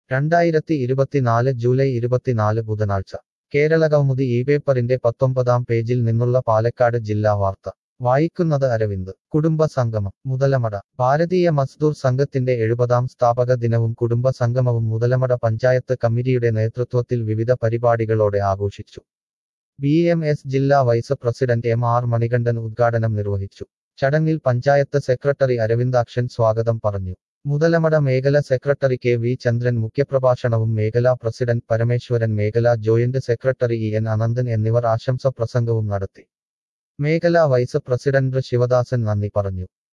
രണ്ടായിരത്തി ഇരുപത്തിനാല് ജൂലൈ ഇരുപത്തിനാല് ബുധനാഴ്ച കേരള കൗമുദി ഈ പേപ്പറിന്റെ പത്തൊമ്പതാം പേജിൽ നിന്നുള്ള പാലക്കാട് ജില്ലാ വാർത്ത വായിക്കുന്നത് അരവിന്ദ് കുടുംബ സംഗമം മുതലമട ഭാരതീയ മസ്ദൂർ സംഘത്തിന്റെ എഴുപതാം സ്ഥാപക ദിനവും കുടുംബ സംഗമവും മുതലമട പഞ്ചായത്ത് കമ്മിറ്റിയുടെ നേതൃത്വത്തിൽ വിവിധ പരിപാടികളോടെ ആഘോഷിച്ചു ബി എം എസ് ജില്ലാ vice president M R Manikandan ഉദ്ഘാടനം നിർവഹിച്ചു ചടങ്ങിൽ പഞ്ചായത്ത് സെക്രട്ടറി അരവിന്ദാക്ഷൻ സ്വാഗതം പറഞ്ഞു മുതലമട മേഖല സെക്രട്ടറി കെ വി ചന്ദ്രൻ മുഖ്യപ്രഭാഷണവും മേഖലാ പ്രസിഡന്റ് പരമേശ്വരൻ മേഖലാ joint secretary E N Ananthan എന്നിവർ ആശംസ പ്രസംഗവും നടത്തി മേഖലാ വൈസ് പ്രസിഡന്റ് ശിവദാസൻ നന്ദി പറഞ്ഞു